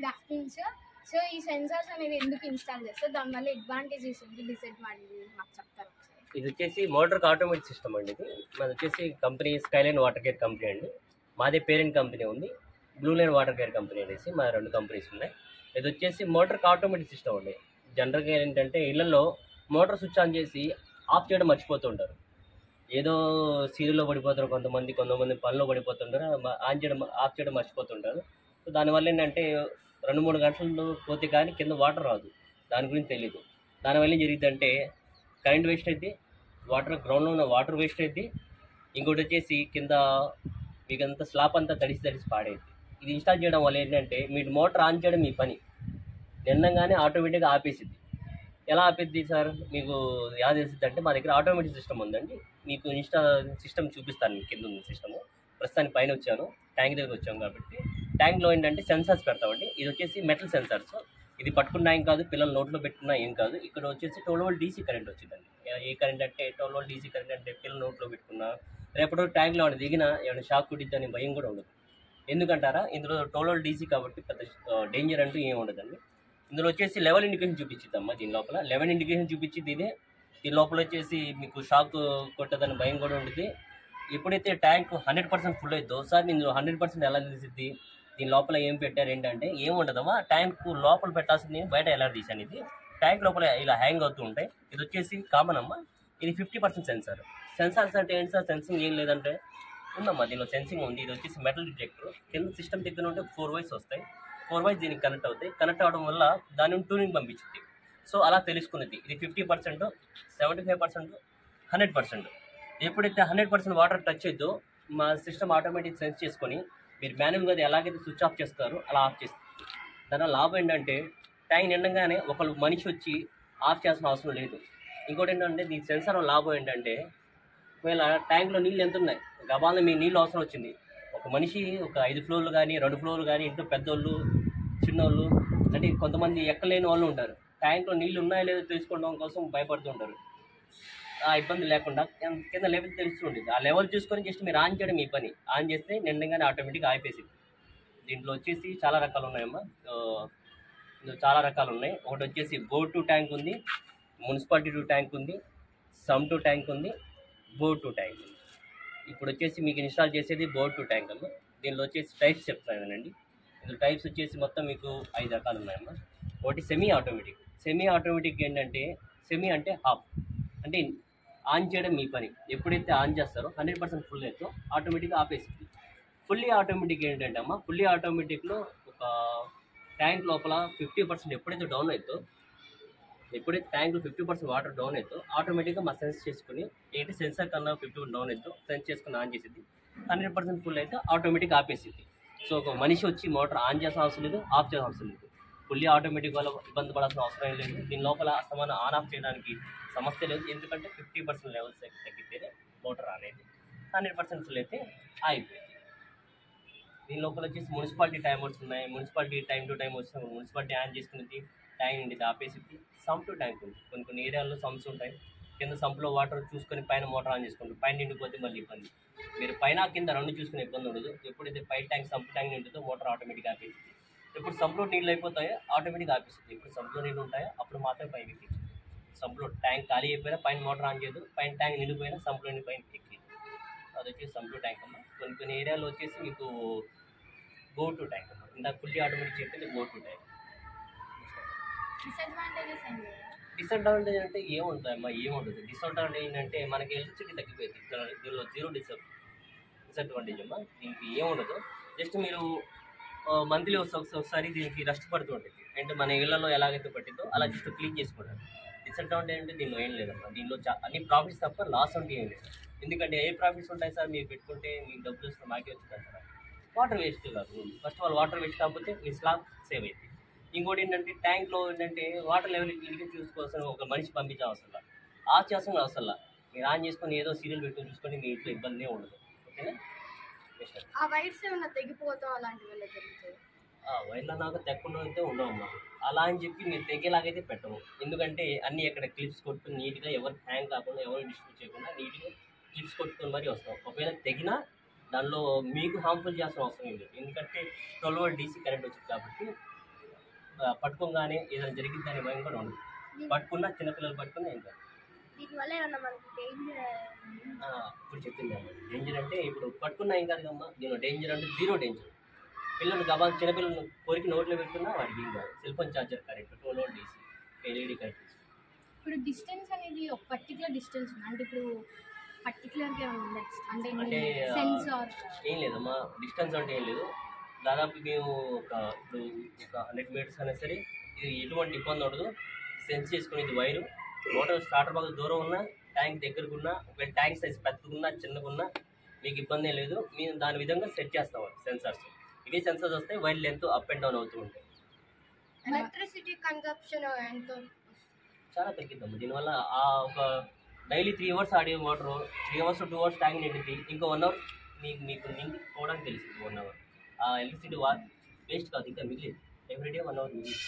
Good afternoon sir so ఈ sensors అనేది ఎందుకు ఇన్స్టాల్ చేస్తారు దానివల్ల అడ్వాంటేజెస్ ఏంటి డిసడ్వాంటేజెస్ మాకు చెప్తారు ఒకసారి ఇది వచ్చేసి మోటార్కి ఆటోమేటిక్ సిస్టమ్ అండి ఇది మాది వచ్చేసి company Skyline Water Care company అండి మాదే పేరెంట్ కంపెనీ ఉంది Blue Line Water Care company అనేసి మా రెండు కంపెనీస్ ఉన్నాయి ఇది వచ్చేసి మోటార్కి ఆటోమేటిక్ సిస్టమ్ అండి జనరల్గా ఏంటంటే ఇళ్లలో మోటార్ స్విచ్ ఆన్ చేసి ఆఫ్ చేయడం మర్చిపోతుంటారు ఏదో సీరియల్లో పడిపోతారు కొంతమంది కొంతమంది పనిలో పడిపోతుంటారు మ- ఆన్ చేయడం ఆఫ్ చేయడం మర్చిపోతుంటారు సో దానివల్ల ఏంటంటే రెండు మూడు గంటలు పోతే కానీ కింద వాటర్ రాదు దాని గురించి తెలియదు దానివల్ల ఏం జరిగిందంటే కరెంట్ వేస్ట్ అయితే వాటర్ గ్రౌండ్లో ఉన్న వాటర్ వేస్ట్ అయితే ఇంకోటి వచ్చేసి కింద మీకు అంతా స్లాబ్ అంతా తడిసి తడిసి పాడైంది ఇది ఇన్స్టాల్ చేయడం వల్ల ఏంటంటే మీరు మోటార్ ఆన్ చేయడం మీ పని నిన్నగానే ఆటోమేటిక్గా ఆపేసిద్ది ఎలా ఆపేద్ది సార్ మీకు ఎలా తెలిసింది అంటే మా దగ్గర ఆటోమేటిక్ సిస్టమ్ ఉందండి మీకు ఇన్స్టా సిస్టమ్ చూపిస్తాను మీకు కింద ఉంది సిస్టమ్ ప్రస్తుతానికి పైన వచ్చాను ట్యాంక్ దగ్గర వచ్చాం కాబట్టి ట్యాంక్లో ఏంటంటే సెన్సార్స్ పెడతామండి ఇది వచ్చేసి మెటల్ సెన్సార్స్ ఇది పట్టుకున్నా ఏం కాదు పిల్లలు నోట్లో పెట్టుకున్నా ఏం కాదు ఇక్కడ వచ్చేసి ట్వెల్వ్ వోల్ట్ డీసీ కరెంట్ వచ్చిందండి ఏ- ఏ కరెంట్ అంటే ట్వెల్వ్ వోల్ట్ డీసీ కరెంట్ అంటే పిల్లలు నోట్లో పెట్టుకున్నా రేపటి ట్యాంక్లో ఏమైనా దిగినా ఏమైనా షాక్ కుట్టిద్దని భయం కూడా ఉండదు ఎందుకంటారా ఇందులో ట్వెల్వ్ వోల్ట్ డీసీ కాబట్టి పెద్ద డేంజర్ అంటూ ఏం ఉండదండి ఇందులో వచ్చేసి లెవెల్ ఇండికేషన్ చూపించిద్దమ్మా దీని లోపల లెవెన్ ఇండికేషన్ చూపించింది ఇదే దీని లోపల వచ్చేసి మీకు షాక్ కొట్టదని భయం కూడా ఉంటుంది ఎప్పుడైతే ట్యాంక్ హండ్రెడ్ పర్సెంట్ ఫుల్ అవుతుందో సార్ ఇందులో హండ్రెడ్ పర్సెంట్ ఎలా తెలిసిద్ది దీని లోపల ఏం పెట్టారు ఏంటంటే ఏం ఉండదమ్మా ట్యాంక్ లోపల పెట్టాల్సింది బయట ఎలా తీసాను ఇది ట్యాంక్ లోపల ఇలా హ్యాంగ్ అవుతూ ఉంటాయి ఇది వచ్చేసి కామన్ అమ్మా ఇది ఫిఫ్టీ పర్సెంట్ సెన్సార్ సెన్సార్స్ అంటే ఏంటి సార్ సెన్సింగ్ ఏం లేదంటే ఉందమ్మా దీనిలో సెన్సింగ్ ఉంది ఇది వచ్చేసి మెటల్ డిటెక్టర్ కింద సిస్టమ్ దగ్గర ఉంటే ఫోర్ వైస్ వస్తాయి ఫోర్ వైస్ దీనికి కనెక్ట్ అవుతాయి కనెక్ట్ అవ్వడం వల్ల దాని నుండి ట్యూనింగ్ పంపించింది సో అలా తెలుసుకున్నది ఇది fifty percent seventy five percent hundred percent ఎప్పుడైతే హండ్రెడ్ పర్సెంట్ వాటర్ టచ్ అయిద్దో మా సిస్టమ్ ఆటోమేటిక్ సెన్స్ చేసుకొని మీరు మాన్యువల్గా అది ఎలాగైతే స్విచ్ ఆఫ్ చేస్తారో అలా ఆఫ్ చేస్తుంది దాని లాభం ఏంటంటే ట్యాంక్ నిండగానే ఒకళ్ళు మనిషి వచ్చి ఆఫ్ చేయాల్సిన అవసరం లేదు ఇంకోటి ఏంటంటే దీని సెన్సార్ లాభం ఏంటంటే ఒకవేళ ట్యాంక్లో నీళ్ళు ఎంత ఉన్నాయి గబాలను మీ నీళ్ళు అవసరం వచ్చింది ఒక మనిషి ఒక ఐదు ఫ్లోర్లు కానీ రెండు ఫ్లోర్లు కానీ ఇంట్లో పెద్దోళ్ళు చిన్నోళ్ళు అంటే కొంతమంది ఎక్కలేని వాళ్ళు ఉంటారు ట్యాంక్లో నీళ్ళు ఉన్నాయో లేదో తెలుసుకోవడం కోసం భయపడుతుంటారు ఆ ఇబ్బంది లేకుండా కింద- కింద లెవెల్ తెలుస్తుంది ఆ లెవెల్ చూసుకొని జస్ట్ మీరు ఆన్ చేయడం మీ పని ఆన్ చేస్తే నిండగానే ఆటోమేటిక్గా ఆపేసింది దీంట్లో వచ్చేసి చాలా రకాలు ఉన్నాయమ్మా ఆ, ఇందులో చాలా రకాలు ఉన్నాయి ఒకటి వచ్చేసి బోర్ టు ట్యాంక్ ఉంది మున్సిపాలిటీ టు ట్యాంక్ ఉంది సమ్ టు ట్యాంక్ ఉంది బోర్ టు ట్యాంక్ ఉంది ఇప్పుడు వచ్చేసి మీకు ఇన్స్టాల్ చేసేది బోర్ టు ట్యాంక్ అమ్మా దీనిలో వచ్చేసి టైప్స్ చెప్తానండి ఇందులో టైప్స్ వచ్చేసి మొత్తం మీకు ఐదు రకాలు ఉన్నాయమ్మా ఒకటి సెమీ ఆటోమేటిక్ సెమీ ఆటోమేటిక్ ఏంటంటే సెమీ అంటే హాఫ్ అంటే ఆన్ చేయడం మీ పని ఎప్పుడైతే ఆన్ చేస్తారో హండ్రెడ్ పర్సెంట్ ఫుల్ అయితే ఆటోమేటిక్గా ఆపేసింది ఫుల్లీ ఆటోమేటిక్ ఏంటంటే అమ్మా ఫుల్లీ ఆటోమేటిక్లో ఒక ట్యాంక్ లోపల ఫిఫ్టీ పర్సెంట్ ఎప్పుడైతే డౌన్ అవుతుందో ఎప్పుడైతే ట్యాంక్లో ఫిఫ్టీ పర్సెంట్ వాటర్ డౌన్ అవుతుందో ఆటోమేటిక్గా మా సెన్స్ చేసుకుని ఏంటి సెన్సార్ కన్నా ఫిఫ్టీ డౌన్ అవుతుందో సెన్స్ చేసుకుని ఆన్ చేసింది హండ్రెడ్ పర్సెంట్ ఫుల్ అయితే ఆటోమేటిక్గా ఆపేసింది సో ఒక మనిషి వచ్చి మోటార్ ఆన్ చేసిన అవసరం లేదు ఆఫ్ చేసిన అవసరం లేదు ఫుల్లీ ఆటోమేటిక్ వల్ల ఇబ్బంది పడాల్సిన అవసరం ఏం లేదు దీని లోపల అస్తమానం ఆన్ ఆఫ్ చేయడానికి సమస్య లేదు ఎందుకంటే ఫిఫ్టీ పర్సెంట్ లెవెల్స్ తగ్గితేనే మోటార్ ఆన్ అయింది హండ్రెడ్ పర్సెంట్ ఫుల్ అయితే ఆగిపోయింది దీని లోపల వచ్చేసి మున్సిపాలిటీ టైమర్స్ ఉన్నాయి మున్సిపాలిటీ టైం టు టైం వచ్చిన మున్సిపాలిటీ ఆన్ చేసుకునేది ట్యాంక్ నుండి ఆపేసి సంప్ టు ట్యాంక్ ఉంది కొన్ని కొన్ని ఏరియాల్లో సంప్స్ ఉంటాయి కింద సంప్లో వాటర్ చూసుకొని పైన మోటార్ ఆన్ చేసుకుంటారు పైన నిండిపోతే మళ్ళీ ఇబ్బంది మీరు పైన కింద రెండు చూసుకునే ఇబ్బంది ఉండదు ఎప్పుడైతే పై ట్యాంక్ సంప్ ట్యాంక్ నిండుతో మోటార్ ఆటోమేటిక్ ఆపేస్తుంది ఎప్పుడు సంప్లో నీళ్ళు అయిపోతాయో ఆటోమేటిక్ ఆపేస్తుంది ఇప్పుడు సంప్లో నీళ్ళు ఉంటాయో అప్పుడు మాత్రమే పైకి ఎక్కింది సంప్లో ట్యాంక్ ఖాళీ అయిపోయినా పైన మోటార్ ఆన్ చేయదు పైన ట్యాంక్ నిండిపోయినా సంప్లో నుండి పైన ఎక్కి అది వచ్చేసి సంప్లో ట్యాంక్ అమ్మ కొన్ని కొన్ని ఏరియాలో వచ్చేసి మీకు గో టు ట్యాంక్ అమ్మ ఇందాక ఫుల్లీ ఆటోమేటిక్ చెప్పింది గో టు ట్యాంక్ డిసడ్వాంటేజెస్ ఏంటి డిసడ్వాంటేజ్ అంటే ఏముంటాయమ్మా ఏముంటుంది డిసడ్వాంటేజ్ ఏంటంటే మనకి ఎలక్ట్రిసిటీ తగ్గిపోయింది దీనిలో- దీనిలో జీరో డిస డిసడ్వాంటేజ్ అమ్మా దీనికి ఏముండదు జస్ట్ మీరు మంత్లీ ఒకసారి దీనికి రెస్ట్ పడుతూ ఉంటుంది అంటే మన ఇళ్లలో ఎలాగైతే పట్టిందో అలా జస్ట్ క్లీన్ చేసుకోవడం డిసడ్వాంటేజ్ అంటే దీనిలో ఏం లేదమ్మా దీనిలో చా అన్ని ప్రాఫిట్స్ తప్ప లాస్ అంటే ఏం లేదు ఎందుకంటే ఏ ప్రాఫిట్స్ ఉంటాయి సార్ మీరు పెట్టుకుంటే మీకు డబ్బులు వస్తే మాకే వచ్చిందంటారా వాటర్ వేస్ట్ కాదు first of all water waste కాకపోతే మీ స్లాబ్ సేవ్ అయింది ఇంకోటి ఏంటంటే ట్యాంక్లో ఏంటంటే వాటర్ లెవెల్ ఇంటికి చూసుకోవాల్సిన ఒక మనిషి పంపించే అవసరం లేదు ఆఫ్ చేస్తాం అవసరం లేదు మీరు ఆన్ చేసుకొని ఏదో సీరియల్ పెట్టుకొని చూసుకొని మీ ఇంట్లో ఇబ్బంది ఉండదు ఓకేనా Next. ఆ వైర్స్ ఏమైనా తెగిపోతాం అలాంటివి వల్ల జరుగుతాయి ఆ వైర్ల నాకు తెక్కకుండా అయితే ఉండవమ్మా అలా అని చెప్పి మీరు తెగేలాగైతే పెట్టము ఎందుకంటే అన్ని అక్కడ క్లిప్స్ కొట్టుకుని నీట్గా ఎవరు హ్యాంగ్ కాకుండా ఎవరు డిస్ట్రిబ్యూట్ చేయకుండా నీట్గా క్లిప్స్ కొట్టుకొని మరీ వస్తాం ఒకవేళ తెగినా దానిలో మీకు హార్మ్ఫుల్ చేయాల్సిన అవసరం ఏం లేదు ఎందుకంటే ట్వెల్వ్ వోల్ట్ డీసీ కరెంట్ వచ్చింది కాబట్టి ఆ, పట్టుకోగానే ఏదైనా జరిగిద్దని భయం కూడా ఉండదు పట్టుకున్నా చిన్నపిల్లలు పట్టుకున్నా ఏం కాదు దీనివల్ల ఏమన్నా మనకి డేంజర్ ఆ, ఇప్పుడు చెప్పింది డేంజర్ అంటే ఇప్పుడు పట్టుకున్నా ఏం కాదు కమ్మా దీనిలో డేంజర్ అంటే జీరో డేంజర్ పిల్లలు గబా చిన్నపిల్లలు కోరికి నోట్లో పెట్టుకున్నా వాడికి ఏం కాదు cell phone charger correct two load DC LED correct ఇప్పుడు డిస్టెన్స్ అనేది ఒక పర్టికులర్ డిస్టెన్స్ ఉంది అంటే ఇప్పుడు పర్టికులర్గా ఉంది అంటే అంటే, ఆ, సెన్సార్ ఏం లేదమ్మా డిస్టెన్స్ అంటే ఏం లేదు దాదాపు మేము ఒక ఇప్పుడు ఒక హండ్రెడ్ మీటర్స్ అయినా సరే ఇది ఎటువంటి ఇబ్బంది ఉండదు సెన్స్ చేసుకుని ఇది వైరు మోటార్ స్టార్టర్ బాగా దూరం ఉన్నా ట్యాంక్ దగ్గరకున్నా ఒకవేళ ట్యాంక్ సైజ్ పెద్దగున్నా చిన్నగున్నా మీకు ఇబ్బంది ఏం లేదు మేము దాని విధంగా సెట్ చేస్తాం సెన్సార్స్ ఇవి సెన్సార్స్ వస్తే wire length up and down అవుతూ ఉంటాయి ఎలక్ట్రిసిటీ కన్సప్షన్ ఎంతో చాలా తగ్గిద్దాం దీనివల్ల ఆ ఒక డైలీ త్రీ అవర్స్ ఆడే water three hours two hours tank నిండింది ఇంకో వన్ అవర్ మీకు మీకు నిండి పోవడానికి తెలిసింది వన్ అవర్ ఆ ఎలక్ట్రిసిటీ వా వేస్ట్ కాదు ఇంకా మిగిలింది ఎవ్రీడే వన్ అవర్ మిగిలింది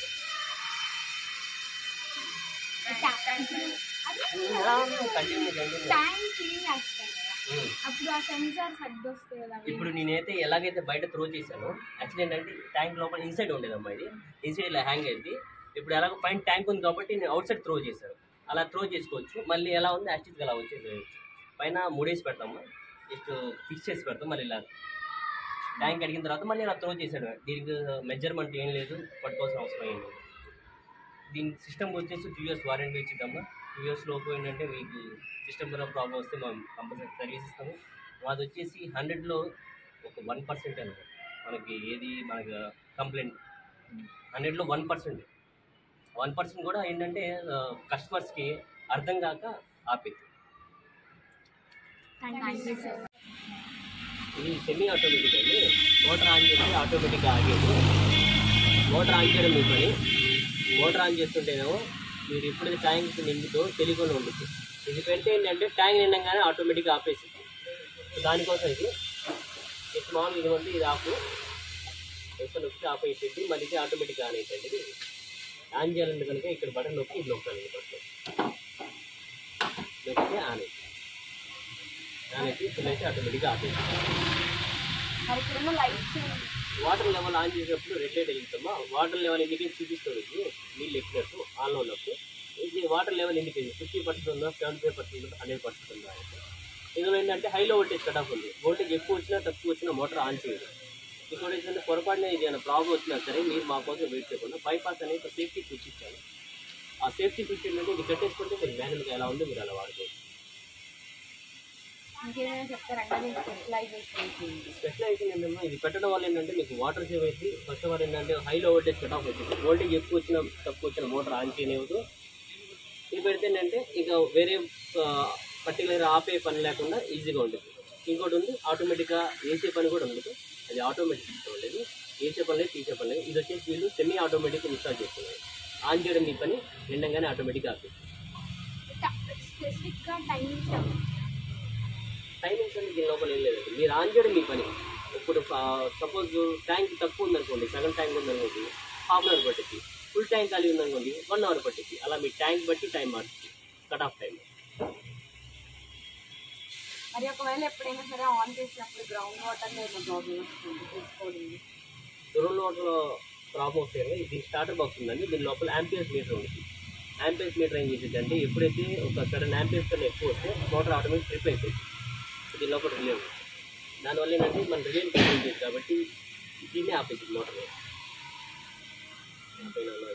కంటిన్యూ కంటిన్యూ ట్యాంక్ క్లీన్ చేస్తాయి కదా అప్పుడు ఆ సెన్సార్స్ అడ్డొస్తాయి కదా అవి. ఇప్పుడు నేనైతే ఎలాగైతే బయట త్రో చేశానో యాక్చువల్లీ ఏంటంటే ట్యాంక్ లోపల ఇన్సైడ్ ఉండేదమ్మా ఇది ఇన్సైడ్ ఇలా హ్యాంగ్ అయింది ఇప్పుడు ఎలాగో పైన ట్యాంక్ ఉంది కాబట్టి నేను అవుట్ సైడ్ త్రో చేశాను అలా త్రో చేసుకోవచ్చు మళ్ళీ ఎలా ఉంది యాక్చువల్గా అలా వచ్చేసేయచ్చు పైన మూడేసి పెడతాము జస్ట్ ఫిక్స్ చేసి పెడతాం మళ్ళీ ఇలా ట్యాంక్ అడిగిన తర్వాత మళ్ళీ అలా త్రో చేశాడు దీనికి మెజర్మెంట్ ఏం లేదు పట్టుకోవాల్సిన అవసరం ఏం లేదు దీని సిస్టమ్ వచ్చేసి టూ ఇయర్స్ వారంటీ ఇచ్చిద్దామా టూ ఇయర్స్ లోపు ఏంటంటే మీకు సిస్టమ్ ప్రాబ్లం వస్తే మనం కంపల్సరీ సర్వీస్ ఇస్తాము మాది వచ్చేసి హండ్రెడ్లో ఒక వన్ పర్సెంట్ అనమాట మనకి ఏది మనకి కంప్లైంట్ హండ్రెడ్లో వన్ పర్సెంట్ వన్ పర్సెంట్ కూడా ఏంటంటే కస్టమర్స్కి అర్థం కాక ఆపేది థ్యాంక్ యూ సార్ ఇది సెమీ ఆటోమేటిక్ అండి మోటార్ ఆన్ చేస్తే ఆటోమేటిక్గా ఆగేది మోటార్ ఆన్ చేయడం మీ పని మోటార్ ఆన్ చేస్తుంటేనేమో మీరు ఎప్పుడైతే ట్యాంక్ నిండుతో తెలియకుండా ఉంటుంది ఇది పెడితే ఏంటంటే ట్యాంక్ నిండగానే ఆటోమేటిక్గా ఆపేసి సో దానికోసం ఇది నెక్స్ట్ మామూలుగా ఇది ఉంది ఇది ఆపు ఎక్కడ నొక్కి ఆఫ్ అయిపోయింది మళ్ళీ ఇది ఆటోమేటిక్గా ఆన్ అయిపోయింది ఇది ఆన్ చేయాలంటే కనుక ఇక్కడ బటన్ నొక్కి ఇది నొక్కాలి ఇది బటన్ నొక్కితే ఆన్ అయిపోయింది ఆన్ అయితే ఇప్పుడు అయితే ఆటోమేటిక్గా ఆఫ్ అయిపోయింది మరి ఇప్పుడున్న లైట్స్ వాటర్ లెవెల్ ఆన్ చేసేటప్పుడు రెడ్ లైట్ వెళ్తామా వాటర్ లెవెల్ ఇండికేట్ చూపిస్తుంది ఇది నీళ్ళు ఎక్కినట్టు ఆన్లో ఉన్నప్పుడు ఇది water level indicate fifty percent ఉందా సెవెంటీ ఫైవ్ పర్సెంట్ ఉందా హండ్రెడ్ పర్సెంట్ ఉందా అంటే ఇందులో ఏంటంటే హైలో వోల్టేజ్ కట్ ఆఫ్ ఉంది వోల్టేజ్ ఎక్కువ వచ్చినా తక్కువ వచ్చినా మోటార్ ఆన్ చేయదు ఇంకోటి ఏంటంటే పొరపాటున ఇది ఏమైనా ప్రాబ్లం వచ్చినా సరే మీరు మా కోసం వెయిట్ చేయకుండా బైపాస్ అనేది ఒక సేఫ్టీ స్విచ్ ఇచ్చాను ఆ సేఫ్టీ స్విచ్ ఏంటంటే ఇది కట్టేసుకుంటే మీరు మాన్యువల్గా ఎలా ఉందో మీరు అలా వాడుకోవచ్చు ఇంకేమైనా చెప్తారంటే మీకు స్పెషలైజేషన్ స్పెషలైజేషన్ ఏంటంటే ఇది పెట్టడం వల్ల ఏంటంటే మీకు వాటర్ సేవ్ అయింది ఫస్ట్ ఆఫ్ ఆల్ ఏంటంటే హైలో వోల్టేజ్ కట్ ఆఫ్ అవుతుంది వోల్టేజ్ ఎక్కువ వచ్చిన తక్కువ వచ్చిన మోటార్ ఆన్ చేయనివ్వదు ఇది పెడితే ఏంటంటే ఇక వేరే పర్టికులర్ ఆపే పని లేకుండా ఈజీగా ఉంటుంది ఇంకోటి ఉంది ఆటోమేటిక్గా ఏసీ పని కూడా ఉండదు అది ఆటోమేటిక్ సిస్టమ్ ఉండేది ఏసీ పని లేదు తీసే పని లేదు ఇది వచ్చేసి వీళ్ళు సెమీ ఆటోమేటిక్ ఇన్స్టాల్ చేస్తున్నారు ఆన్ చేయడం మీ పని నిండంగానే ఆటోమేటిక్గా ఆపేది స్పెసిఫిక్గా టైమింగ్ టైమింగ్స్ అనేది దీని లోపల ఏం లేదండి మీరు ఆన్ చేయడం మీ పని ఇప్పుడు సపోజ్ ట్యాంక్ తక్కువ ఉందనుకోండి సగం ట్యాంక్ ఉందనుకోండి హాఫ్ అన్ అవర్ పట్టింది ఫుల్ ట్యాంక్ ఖాళీ ఉందనుకోండి వన్ అవర్ పట్టింది అలా మీ ట్యాంక్ బట్టి టైం మారుతుంది కట్ ఆఫ్ టైం మరి ఒకవేళ ఎప్పుడైనా సరే ఆన్ చేసినప్పుడు గ్రౌండ్ వాటర్ ఏమైనా ప్రాబ్లమ్ వస్తుంది తీసుకోవడం దూరంలో వాటిలో ప్రాబ్లం వస్తాయి ఇది స్టార్టర్ బాక్స్ ఉందండి దీని లోపల యాంపియర్స్ మీటర్ ఉంటుంది యాంపియర్స్ మీటర్ ఏం చేసేది అంటే ఎప్పుడైతే ఒక సడన్ యాంపియర్స్ కన్నా ఎక్కువ వస్తే మోటార్ ఆటోమేటిక్ ట్రిప్ అయిపోయింది దీని లోపల రిలే ఉంటుంది దానివల్ల ఏంటంటే మన రిలే కంట్రోల్ చేసి కాబట్టి దీన్ని ఆపేసింది మోటార్ పైన